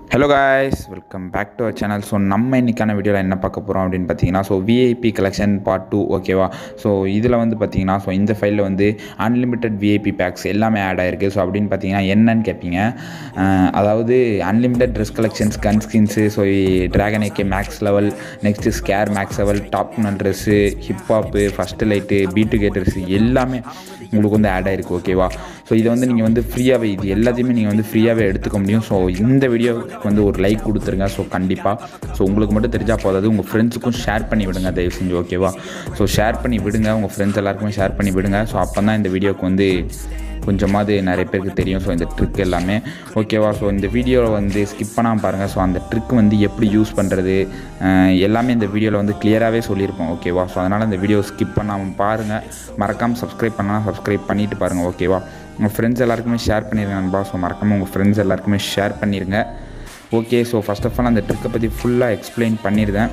hello guys welcome back to our channel so நம்ம இன்றைக்கான வீடியோவில் என்ன பார்க்க போகிறோம் அப்படின்னு பார்த்தீங்கன்னா so VIP collection part two ஓகேவா ஸோ இதில் வந்து பார்த்தீங்கன்னா ஸோ இந்த ஃபைலில் வந்து அன்லிமிட்டெட் விஐபி பேக்ஸ் எல்லாமே ஆட் ஆயிருக்கு ஸோ அப்படின்னு பார்த்தீங்கன்னா என்னன்னு கேட்பீங்க அஹ் அதாவது unlimited dress collections gun skins so dragon AK max level next scar max level top nun dress hip hop first light beat caters எல்லாமே உங்களுக்கு வந்து ஆட் ஆயிருக்கு ஓகேவா ஸோ இதை வந்து நீங்கள் வந்து ஃப்ரீயாகவே இது எல்லாத்தையுமே நீங்கள் வந்து ஃப்ரீயாகவே எடுத்துக்க முடியும் ஸோ இந்த வீடியோவுக்கு வந்து ஒரு லைக் கொடுத்துருங்க ஸோ கண்டிப்பாக ஸோ உங்களுக்கு மட்டும் தெரிஞ்சால் போதாது உங்கள் ஃப்ரெண்ட்ஸுக்கும் ஷேர் பண்ணி விடுங்க தயவு செஞ்சு ஓகேவா ஸோ ஷேர் பண்ணி விடுங்க உங்கள் ஃப்ரெண்ட்ஸ் எல்லாருக்குமே ஷேர் பண்ணி விடுங்க ஸோ அப்போ தான் இந்த வீடியோவுக்கு வந்து கொஞ்சமாவது நிறைய பேருக்கு தெரியும் ஸோ இந்த ட்ரிக் எல்லாமே ஓகேவா ஸோ இந்த வீடியோவை வந்து ஸ்கிப் பண்ணாமல் பாருங்கள் ஸோ அந்த ட்ரிக் வந்து எப்படி யூஸ் பண்ணுறது எல்லாமே இந்த வீடியோவில் வந்து கிளியராகவே சொல்லியிருப்போம் ஓகேவா ஸோ அதனால் இந்த வீடியோ ஸ்கிப் பண்ணாமல் பாருங்கள் மறக்காமல் சப்ஸ்கிரைப் பண்ணால் சப்ஸ்கிரைப் பண்ணிவிட்டு பாருங்கள் ஓகேவா உங்கள் ஃப்ரெண்ட்ஸ் எல்லாருக்குமே ஷேர் பண்ணிடுங்க நண்பா ஸோ மறக்காமல் உங்கள் ஃப்ரெண்ட்ஸ் எல்லாருக்குமே ஷேர் பண்ணிடுங்க okay so first of all அந்த ட்ரிக்கை பற்றி ஃபுல்லாக எக்ஸ்பிளைன் பண்ணியிருந்தேன்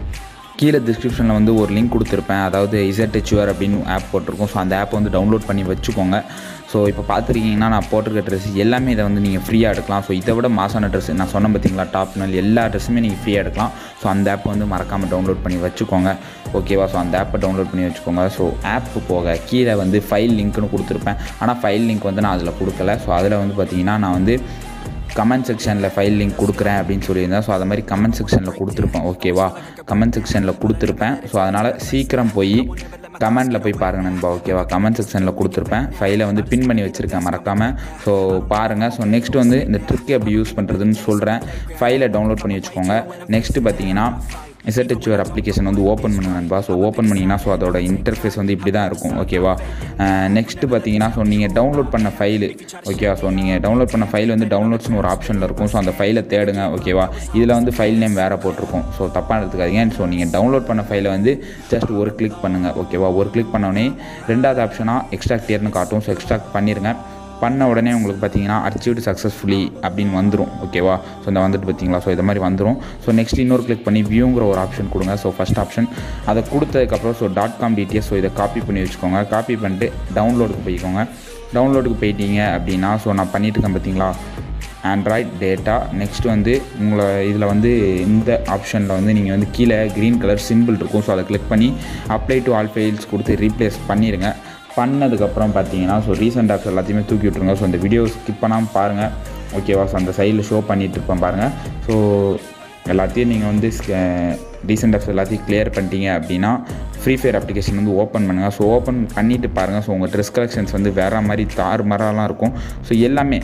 கீழே டிஸ்கிரிப்ஷனில் வந்து ஒரு லிங்க் கொடுத்துருப்பேன் அதாவது இசட்ஹெச்யூஆர் அப்படின்னு ஆப் போட்டிருக்கோம் ஸோ அந்த ஆப் வந்து டவுன்லோட் பண்ணி வச்சுக்கோங்க ஸோ இப்போ பார்த்துருக்கீங்கன்னா நான் போட்டிருக்க ட்ரெஸ் எல்லாமே இதை வந்து நீங்கள் ஃப்ரீயாக எடுக்கலாம் ஸோ இதை விட மாசான ட்ரெஸ் நான் சொன்னேன் பார்த்தீங்களா டாப் நல் எல்லா ட்ரெஸ்ஸுமே நீங்கள் ஃப்ரீயாக எடுக்கலாம் ஸோ அந்த ஆப் வந்து மறக்காமல் டவுன்லோட் பண்ணி வச்சுக்கோங்க ஓகேவா ஸோ அந்த ஆப்பை டவுன்லோட் பண்ணி வச்சுக்கோங்க ஸோ ஆப்பு போக கீழே வந்து ஃபைல் லிங்க்னு கொடுத்துருப்பேன் ஆனால் ஃபைல் லிங்க் வந்து நான் அதில் கொடுக்கல ஸோ அதில் வந்து பார்த்தீங்கன்னா நான் வந்து கமெண்ட் செக்ஷனில் ஃபைல் லிங்க் கொடுக்குறேன் அப்படின்னு சொல்லியிருந்தேன் ஸோ அதை மாதிரி கமெண்ட் செக்ஷனில் கொடுத்துருப்பேன் ஓகேவா கமெண்ட் செக்ஷனில் கொடுத்துருப்பேன் ஸோ அதனால் சீக்கிரம் போய் கமெண்டில் போய் பாருங்கள் நண்பா ஓகேவா கமெண்ட் செக்ஷனில் கொடுத்துருப்பேன் ஃபைலை வந்து பின் பண்ணி வச்சுருக்கேன் மறக்காமல் ஸோ பாருங்கள் ஸோ நெக்ஸ்ட் வந்து இந்த ட்ரிக் எப்படி யூஸ் பண்ணுறதுன்னு சொல்கிறேன் ஃபைலை டவுன்லோட் பண்ணி வச்சுக்கோங்க நெக்ஸ்ட்டு பார்த்தீங்கன்னா இசட்ஹெச்ஆர் அப்ளிகேஷன் வந்து ஓப்பன் பண்ணுங்க நண்பா ஸோ ஓப்பன் பண்ணிங்கன்னா ஸோ அதோட இன்டர்ஃபேஸ் வந்து இப்படி தான் இருக்கும் ஓகேவா நெக்ஸ்ட்டு பார்த்தீங்கன்னா ஸோ நீங்கள் டவுன்லோட் பண்ண ஃபைலு ஓகேவா ஸோ நீங்கள் டவுன்லோட் பண்ண ஃபைல் வந்து டவுன்லோட்ஸ்னு ஒரு ஆப்ஷனில் இருக்கும் ஸோ அந்த ஃபைலை தேடுங்க ஓகேவா இதில் வந்து ஃபைல் நேம் வேறு போட்டிருக்கும் ஸோ தப்பாக எடுத்துக்காதீங்க ஸோ நீங்கள் டவுன்லோட் பண்ண ஃபைலை வந்து ஜஸ்ட் ஒரு கிளிக் பண்ணுங்கள் ஓகேவா ஒரு கிளிக் பண்ணோடனே ரெண்டாவது ஆப்ஷனாக எக்ஸ்ட்ராக்ட் டியர்னு காட்டும் ஸோ எக்ஸ்ட்ராக்ட் பண்ணிடுங்க பண்ண உடனே உங்களுக்கு பார்த்தீங்கன்னா அச்சீவ்டு சக்ஸஸ்ஃபுல்லி அப்படின்னு வந்துடும் ஓகேவா ஸோ இந்த வந்துட்டு பார்த்தீங்களா ஸோ இது மாதிரி வந்துடும் ஸோ நெக்ஸ்ட் இன்னொரு கிளிக் பண்ணி வியூங்கிற ஒரு ஆப்ஷன் கொடுங்க ஸோ ஃபஸ்ட் ஆப்ஷன் அதை கொடுத்ததுக்கப்புறம் so dot com details so இதை காப்பி பண்ணி வச்சுக்கோங்க காப்பி பண்ணிட்டு டவுன்லோடுக்கு போய்க்கோங்க டவுன்லோடுக்கு போயிட்டீங்க அப்படின்னா ஸோ நான் பண்ணிட்டு இருக்கேன் பார்த்தீங்களா ஆண்ட்ராய்ட் டேட்டா நெக்ஸ்ட் வந்து உங்களை இதில் வந்து இந்த ஆப்ஷனில் வந்து நீங்கள் வந்து கீழே க்ரீன் கலர் சிம்பிள் இருக்கும் ஸோ அதை கிளிக் பண்ணி அப்ளை டு ஆல் ஃபைல்ஸ் கொடுத்து ரீப்ளேஸ் பண்ணிடுங்க பண்ணதுக்கப்புறம் பார்த்தீங்கன்னா ஸோ ரீசெண்ட் ஆப்ஸ் எல்லாத்தையுமே தூக்கி விட்ருங்க ஸோ இந்த வீடியோ ஸ்கிப் பண்ணாமல் பாருங்கள் ஓகேவா ஸோ அந்த சைடில் ஷோ பண்ணிகிட்டு இருப்பேன் பாருங்கள் ஸோ எல்லாத்தையும் நீங்கள் வந்து ரீசெண்ட் ஆப்ஸ் எல்லாத்தையும் கிளியர் பண்ணிட்டீங்க அப்படின்னா ஃப்ரீ ஃபயர் அப்ளிகேஷன் வந்து ஓப்பன் பண்ணுங்கள் ஸோ ஓப்பன் பண்ணிவிட்டு பாருங்கள் ஸோ உங்கள் ட்ரெஸ் கலெக்ஷன்ஸ் வந்து வேறு மாதிரி தாறு மரம்லாம் இருக்கும் ஸோ எல்லாமே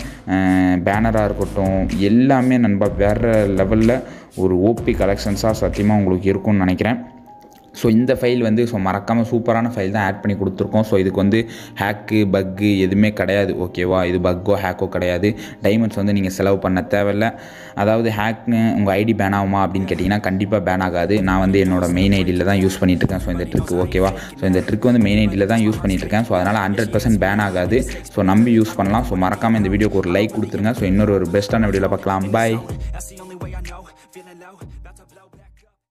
பேனராக இருக்கட்டும் எல்லாமே நண்பா வேறு லெவலில் ஒரு ஓபி கலெக்ஷன்ஸாக சத்தியமாக உங்களுக்கு இருக்கும்னு நினைக்கிறேன் ஸோ இந்த ஃபைல் வந்து ஸோ மறக்காமல் சூப்பரான ஃபைல் தான் ஆட் பண்ணி கொடுத்துருக்கோம் ஸோ இதுக்கு வந்து ஹேக்கு பக்கு எதுவுமே கிடையாது ஓகேவா இது பக்கோ ஹேக்கோ கிடையாது டைமண்ட்ஸ் வந்து நீங்கள் செலவு பண்ண தேவையில்ல அதாவது ஹேக்னு உங்கள் ஐடி பேன் ஆகுமா அப்படின்னு கேட்டிங்கன்னா கண்டிப்பாக பேன் ஆகாது நான் வந்து என்னோட மெயின் ஐடியில் தான் யூஸ் பண்ணிட்டு இருக்கேன் ஸோ இந்த ட்ரிக் ஓகேவா ஸோ இந்த ட்ரிக் வந்து மெயின் ஐடியில் தான் யூஸ் பண்ணிட்டு இருக்கேன் ஸோ அதனால் ஹண்ட்ரட் பர்சன்ட் பேன் ஆகாது ஸோ நம்பி யூஸ் பண்ணலாம் ஸோ மறக்காமல் இந்த வீடியோக்கு ஒரு லைக் கொடுத்துருங்க ஸோ இன்னொரு ஒரு பெஸ்ட்டான வீடியோவில் பார்க்கலாம் பாய் That's the only